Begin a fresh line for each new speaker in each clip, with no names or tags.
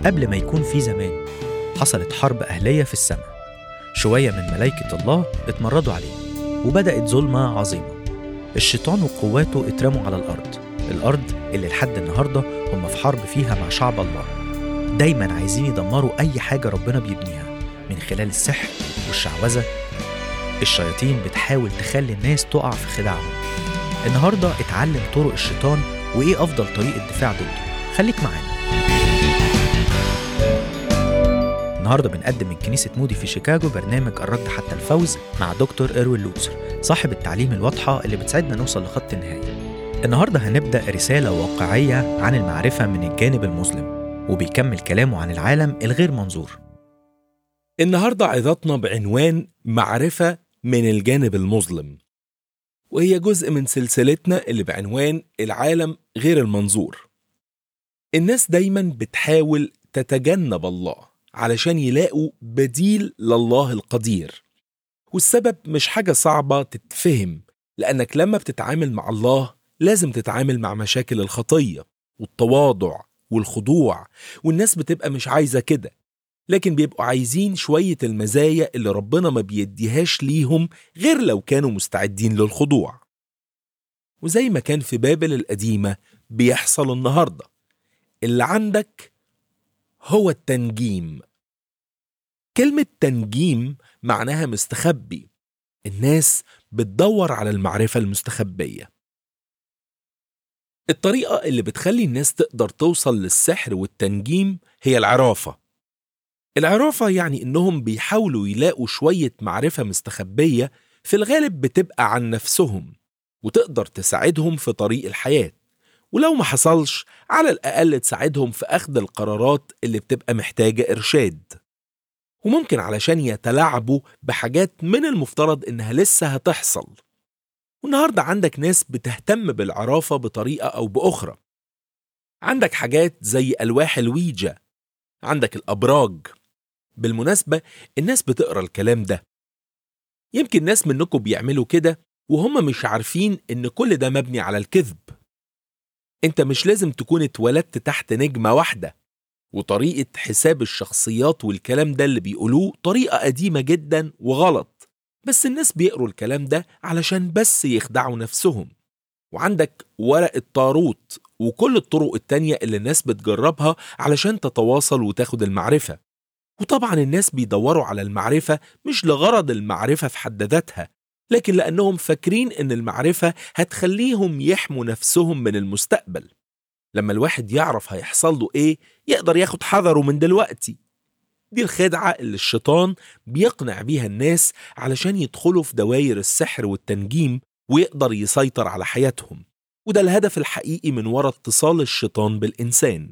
قبل ما يكون في زمان حصلت حرب أهلية في السماء شوية من ملائكة الله اتمردوا عليه وبدأت ظلمة عظيمة الشيطان وقواته اترموا على الأرض الأرض اللي لحد النهاردة هم في حرب فيها مع شعب الله دايما عايزين يدمروا أي حاجة ربنا بيبنيها من خلال السحر والشعوذة الشياطين بتحاول تخلي الناس تقع في خداعهم النهاردة اتعلم طرق الشيطان وإيه أفضل طريقة دفاع ضده خليك معانا النهارده بنقدم من كنيسة مودي في شيكاغو برنامج الرد حتى الفوز مع دكتور إروين لوتسر صاحب التعليم الواضحة اللي بتساعدنا نوصل لخط النهاية النهارده هنبدأ رسالة واقعية عن المعرفة من الجانب المظلم وبيكمل كلامه عن العالم الغير منظور
النهاردة عظتنا بعنوان معرفة من الجانب المظلم وهي جزء من سلسلتنا اللي بعنوان العالم غير المنظور الناس دايما بتحاول تتجنب الله علشان يلاقوا بديل لله القدير والسبب مش حاجة صعبة تتفهم لأنك لما بتتعامل مع الله لازم تتعامل مع مشاكل الخطية والتواضع والخضوع والناس بتبقى مش عايزة كده لكن بيبقوا عايزين شوية المزايا اللي ربنا ما بيديهاش ليهم غير لو كانوا مستعدين للخضوع وزي ما كان في بابل القديمة بيحصل النهاردة اللي عندك هو التنجيم كلمة تنجيم معناها مستخبي الناس بتدور على المعرفة المستخبية الطريقة اللي بتخلي الناس تقدر توصل للسحر والتنجيم هي العرافة العرافة يعني إنهم بيحاولوا يلاقوا شوية معرفة مستخبية في الغالب بتبقى عن نفسهم وتقدر تساعدهم في طريق الحياة ولو ما حصلش على الأقل تساعدهم في أخذ القرارات اللي بتبقى محتاجة إرشاد وممكن علشان يتلاعبوا بحاجات من المفترض إنها لسه هتحصل والنهاردة عندك ناس بتهتم بالعرافة بطريقة أو بأخرى عندك حاجات زي ألواح الويجا عندك الأبراج بالمناسبة الناس بتقرأ الكلام ده يمكن ناس منكم بيعملوا كده وهم مش عارفين إن كل ده مبني على الكذب انت مش لازم تكون اتولدت تحت نجمة واحدة وطريقة حساب الشخصيات والكلام ده اللي بيقولوه طريقة قديمة جدا وغلط بس الناس بيقروا الكلام ده علشان بس يخدعوا نفسهم وعندك ورق الطاروت وكل الطرق التانية اللي الناس بتجربها علشان تتواصل وتاخد المعرفة وطبعا الناس بيدوروا على المعرفة مش لغرض المعرفة في حد ذاتها لكن لأنهم فاكرين إن المعرفة هتخليهم يحموا نفسهم من المستقبل لما الواحد يعرف هيحصل له إيه يقدر ياخد حذره من دلوقتي دي الخدعة اللي الشيطان بيقنع بيها الناس علشان يدخلوا في دواير السحر والتنجيم ويقدر يسيطر على حياتهم وده الهدف الحقيقي من وراء اتصال الشيطان بالإنسان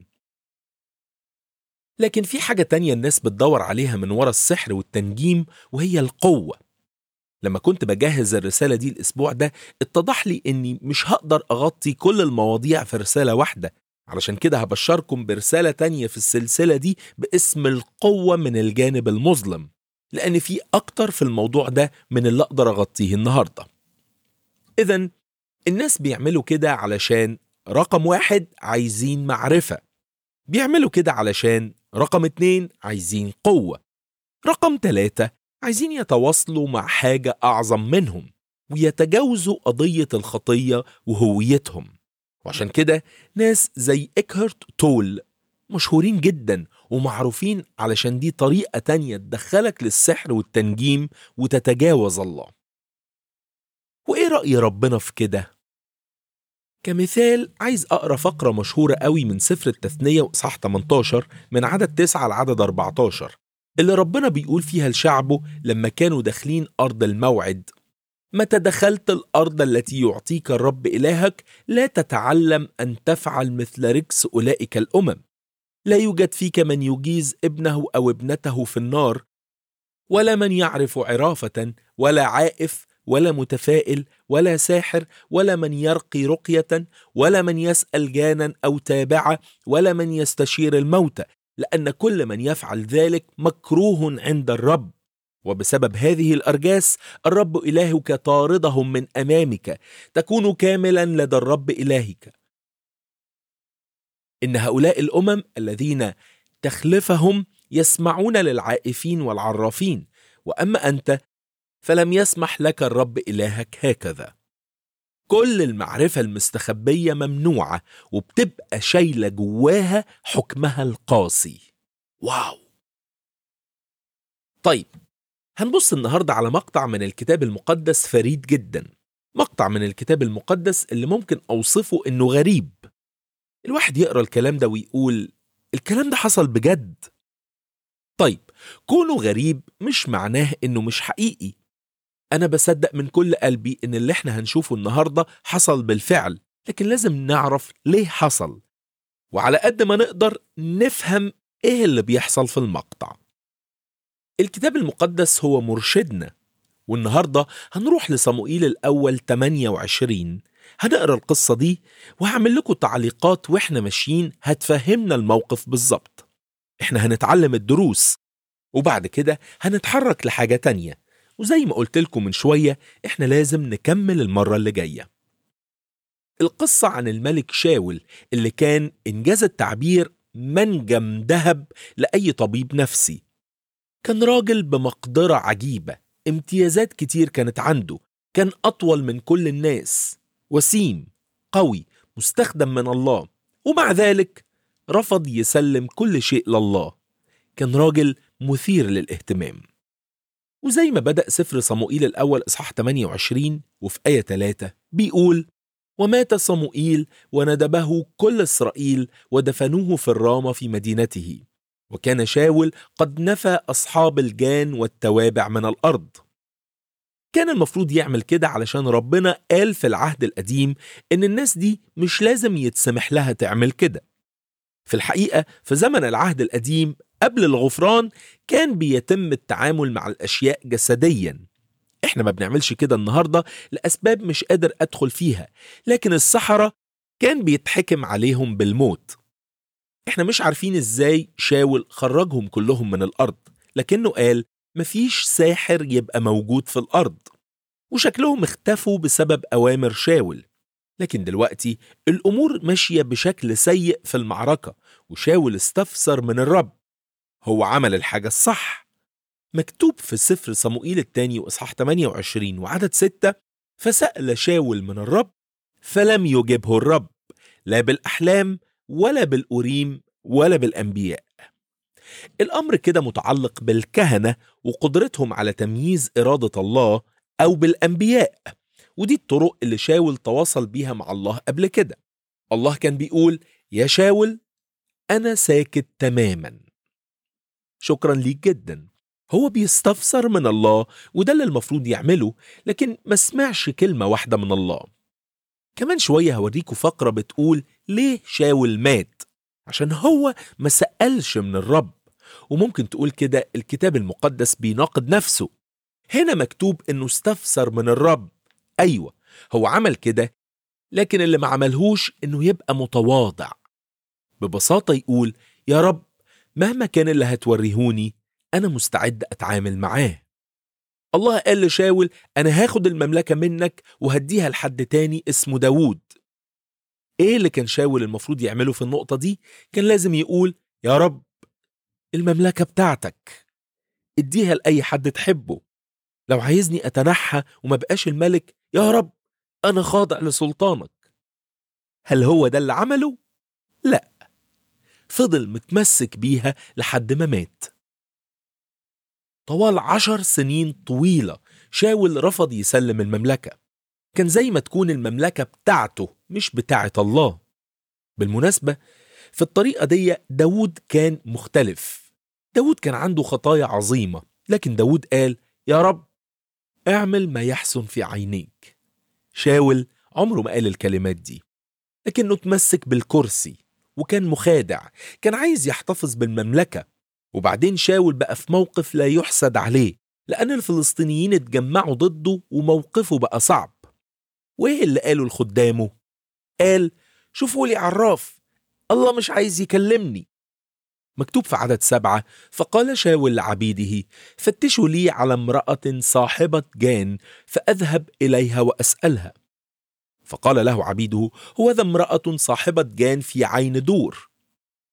لكن في حاجة تانية الناس بتدور عليها من وراء السحر والتنجيم وهي القوة لما كنت بجهز الرسالة دي الأسبوع ده اتضح لي إني مش هقدر أغطي كل المواضيع في رسالة واحدة علشان كده هبشركم برسالة تانية في السلسلة دي باسم القوة من الجانب المظلم لأن في أكتر في الموضوع ده من اللي أقدر أغطيه النهاردة إذا الناس بيعملوا كده علشان رقم واحد عايزين معرفة بيعملوا كده علشان رقم اتنين عايزين قوة رقم تلاتة عايزين يتواصلوا مع حاجة أعظم منهم ويتجاوزوا قضية الخطية وهويتهم وعشان كده ناس زي إكهرت تول مشهورين جدا ومعروفين علشان دي طريقة تانية تدخلك للسحر والتنجيم وتتجاوز الله وإيه رأي ربنا في كده؟ كمثال عايز أقرأ فقرة مشهورة قوي من سفر التثنية وإصحاح 18 من عدد 9 لعدد 14 اللي ربنا بيقول فيها لشعبه لما كانوا داخلين أرض الموعد متى دخلت الأرض التي يعطيك الرب إلهك لا تتعلم أن تفعل مثل ركس أولئك الأمم لا يوجد فيك من يجيز ابنه أو ابنته في النار ولا من يعرف عرافة ولا عائف ولا متفائل ولا ساحر ولا من يرقي رقية ولا من يسأل جانا أو تابعة ولا من يستشير الموتى لأن كل من يفعل ذلك مكروه عند الرب وبسبب هذه الأرجاس الرب إلهك طاردهم من أمامك تكون كاملا لدى الرب إلهك إن هؤلاء الأمم الذين تخلفهم يسمعون للعائفين والعرافين واما انت فلم يسمح لك الرب الهك هكذا كل المعرفه المستخبيه ممنوعه وبتبقى شايله جواها حكمها القاسي واو طيب هنبص النهارده على مقطع من الكتاب المقدس فريد جدا مقطع من الكتاب المقدس اللي ممكن اوصفه انه غريب الواحد يقرا الكلام ده ويقول الكلام ده حصل بجد طيب كونه غريب مش معناه انه مش حقيقي انا بصدق من كل قلبي ان اللي احنا هنشوفه النهارده حصل بالفعل لكن لازم نعرف ليه حصل وعلى قد ما نقدر نفهم ايه اللي بيحصل في المقطع الكتاب المقدس هو مرشدنا والنهارده هنروح لصموئيل الاول 28 هنقرا القصه دي وهعمل لكم تعليقات واحنا ماشيين هتفهمنا الموقف بالظبط احنا هنتعلم الدروس وبعد كده هنتحرك لحاجه تانية وزي ما قلت لكم من شويه احنا لازم نكمل المره اللي جايه القصه عن الملك شاول اللي كان انجاز التعبير منجم ذهب لاي طبيب نفسي كان راجل بمقدره عجيبه امتيازات كتير كانت عنده كان اطول من كل الناس وسيم قوي مستخدم من الله ومع ذلك رفض يسلم كل شيء لله كان راجل مثير للاهتمام وزي ما بدأ سفر صموئيل الأول إصحاح 28 وفي آية 3 بيقول ومات صموئيل وندبه كل إسرائيل ودفنوه في الرامة في مدينته وكان شاول قد نفى أصحاب الجان والتوابع من الأرض كان المفروض يعمل كده علشان ربنا قال في العهد القديم إن الناس دي مش لازم يتسمح لها تعمل كده في الحقيقة في زمن العهد القديم قبل الغفران كان بيتم التعامل مع الأشياء جسديا احنا ما بنعملش كده النهاردة لأسباب مش قادر أدخل فيها لكن السحرة كان بيتحكم عليهم بالموت احنا مش عارفين ازاي شاول خرجهم كلهم من الأرض لكنه قال مفيش ساحر يبقى موجود في الأرض وشكلهم اختفوا بسبب أوامر شاول لكن دلوقتي الأمور ماشية بشكل سيء في المعركة وشاول استفسر من الرب هو عمل الحاجة الصح مكتوب في سفر صموئيل الثاني وإصحاح 28 وعدد 6 فسأل شاول من الرب فلم يجبه الرب لا بالأحلام ولا بالأوريم ولا بالأنبياء الأمر كده متعلق بالكهنة وقدرتهم على تمييز إرادة الله أو بالأنبياء ودي الطرق اللي شاول تواصل بيها مع الله قبل كده الله كان بيقول يا شاول أنا ساكت تماما شكرا ليك جدا هو بيستفسر من الله وده اللي المفروض يعمله لكن ما سمعش كلمة واحدة من الله كمان شوية هوريكم فقرة بتقول ليه شاول مات عشان هو ما سألش من الرب وممكن تقول كده الكتاب المقدس بيناقض نفسه هنا مكتوب انه استفسر من الرب ايوه هو عمل كده لكن اللي ما عملهوش انه يبقى متواضع ببساطة يقول يا رب مهما كان اللي هتوريهوني أنا مستعد أتعامل معاه الله قال لشاول أنا هاخد المملكة منك وهديها لحد تاني اسمه داوود إيه اللي كان شاول المفروض يعمله في النقطة دي؟ كان لازم يقول يا رب المملكة بتاعتك اديها لأي حد تحبه لو عايزني أتنحى وما بقاش الملك يا رب أنا خاضع لسلطانك هل هو ده اللي عمله؟ لا فضل متمسك بيها لحد ما مات طوال عشر سنين طويلة شاول رفض يسلم المملكة كان زي ما تكون المملكة بتاعته مش بتاعة الله بالمناسبة في الطريقة دي داود كان مختلف داود كان عنده خطايا عظيمة لكن داود قال يا رب اعمل ما يحسن في عينيك شاول عمره ما قال الكلمات دي لكنه تمسك بالكرسي وكان مخادع كان عايز يحتفظ بالمملكة وبعدين شاول بقى في موقف لا يحسد عليه لأن الفلسطينيين اتجمعوا ضده وموقفه بقى صعب وإيه اللي قاله لخدامه؟ قال شوفوا لي عراف الله مش عايز يكلمني مكتوب في عدد سبعة فقال شاول لعبيده فتشوا لي على امرأة صاحبة جان فأذهب إليها وأسألها فقال له عبيده هو ذا امرأة صاحبة جان في عين دور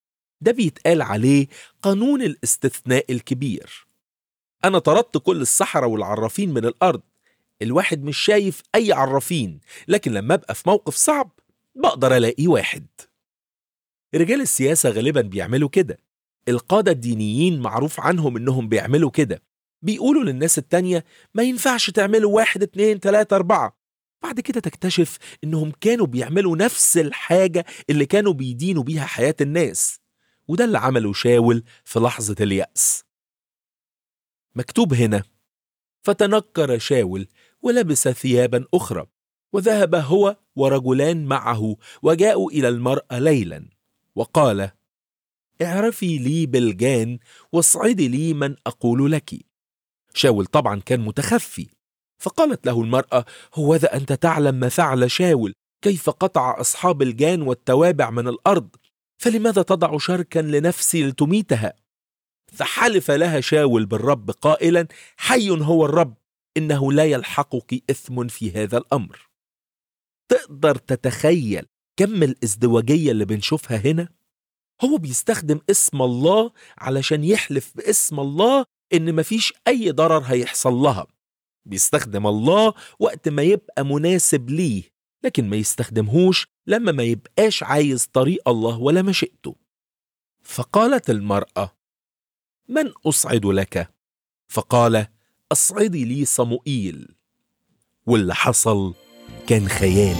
ده بيتقال عليه قانون الاستثناء الكبير أنا طردت كل السحرة والعرافين من الأرض الواحد مش شايف أي عرافين لكن لما أبقى في موقف صعب بقدر ألاقي واحد رجال السياسة غالبا بيعملوا كده القادة الدينيين معروف عنهم إنهم بيعملوا كده بيقولوا للناس التانية ما ينفعش تعملوا واحد اتنين تلاتة أربعة بعد كده تكتشف إنهم كانوا بيعملوا نفس الحاجة اللي كانوا بيدينوا بيها حياة الناس وده اللي عمله شاول في لحظة اليأس مكتوب هنا فتنكر شاول ولبس ثيابا أخرى وذهب هو ورجلان معه وجاءوا إلى المرأة ليلا وقال اعرفي لي بالجان واصعدي لي من أقول لك شاول طبعا كان متخفي فقالت له المرأة هو ذا أنت تعلم ما فعل شاول كيف قطع أصحاب الجان والتوابع من الأرض فلماذا تضع شركا لنفسي لتميتها فحلف لها شاول بالرب قائلا حي هو الرب إنه لا يلحقك إثم في هذا الأمر تقدر تتخيل كم الازدواجية اللي بنشوفها هنا؟ هو بيستخدم اسم الله علشان يحلف باسم الله إن مفيش أي ضرر هيحصل لها بيستخدم الله وقت ما يبقى مناسب ليه لكن ما يستخدمهوش لما ما يبقاش عايز طريق الله ولا مشيئته فقالت المرأة من أصعد لك؟ فقال أصعدي لي صموئيل واللي حصل كان خيال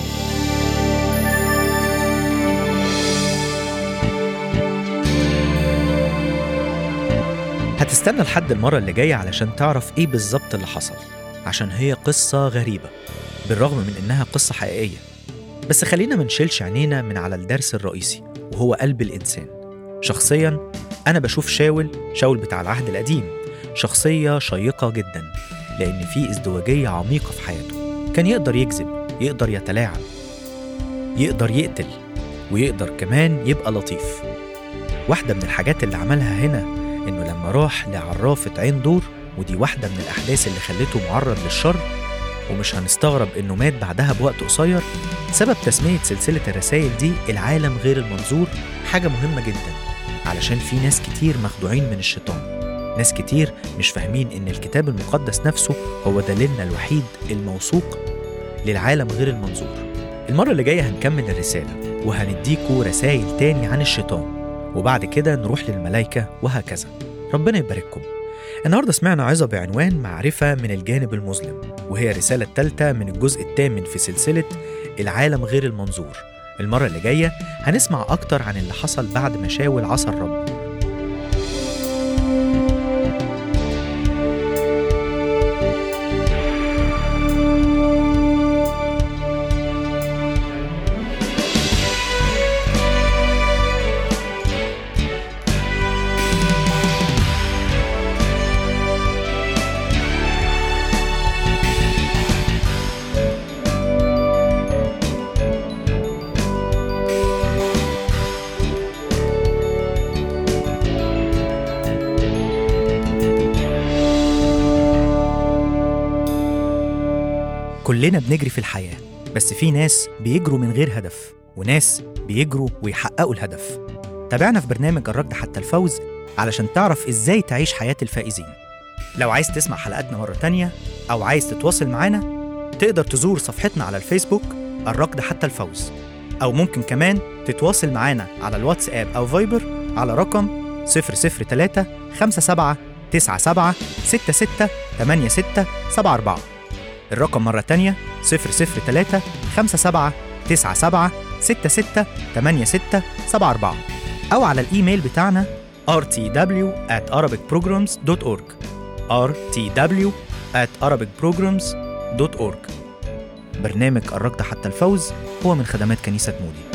هتستنى لحد المرة اللي جاية علشان تعرف إيه بالظبط اللي حصل عشان هي قصة غريبة بالرغم من إنها قصة حقيقية بس خلينا منشيلش عينينا من على الدرس الرئيسي وهو قلب الإنسان شخصيا أنا بشوف شاول شاول بتاع العهد القديم شخصية شيقة جدا لأن في ازدواجية عميقة في حياته كان يقدر يكذب يقدر يتلاعب يقدر يقتل ويقدر كمان يبقى لطيف واحدة من الحاجات اللي عملها هنا إنه لما راح لعرافة عين دور ودي واحدة من الأحداث اللي خلته معرض للشر ومش هنستغرب إنه مات بعدها بوقت قصير سبب تسمية سلسلة الرسائل دي العالم غير المنظور حاجة مهمة جدا علشان في ناس كتير مخدوعين من الشيطان ناس كتير مش فاهمين إن الكتاب المقدس نفسه هو دليلنا الوحيد الموثوق للعالم غير المنظور المرة اللي جاية هنكمل الرسالة وهنديكوا رسائل تاني عن الشيطان وبعد كده نروح للملائكة وهكذا ربنا يبارككم النهاردة سمعنا عظة بعنوان معرفة من الجانب المظلم وهي الرسالة الثالثة من الجزء الثامن في سلسلة العالم غير المنظور المرة اللي جاية هنسمع أكتر عن اللي حصل بعد ما شاول عصى الرب كلنا بنجري في الحياة بس في ناس بيجروا من غير هدف وناس بيجروا ويحققوا الهدف تابعنا في برنامج الركض حتى الفوز علشان تعرف ازاي تعيش حياة الفائزين لو عايز تسمع حلقاتنا مرة تانية أو عايز تتواصل معانا تقدر تزور صفحتنا على الفيسبوك الركض حتى الفوز أو ممكن كمان تتواصل معانا على الواتساب أو فايبر على رقم 003 57 97 66 86 74 الرقم مرة تانية 003 57 97 66 86 74 أو على الإيميل بتاعنا rtw at arabicprograms.org rtw at arabicprograms.org برنامج الركض حتى الفوز هو من خدمات كنيسة مودي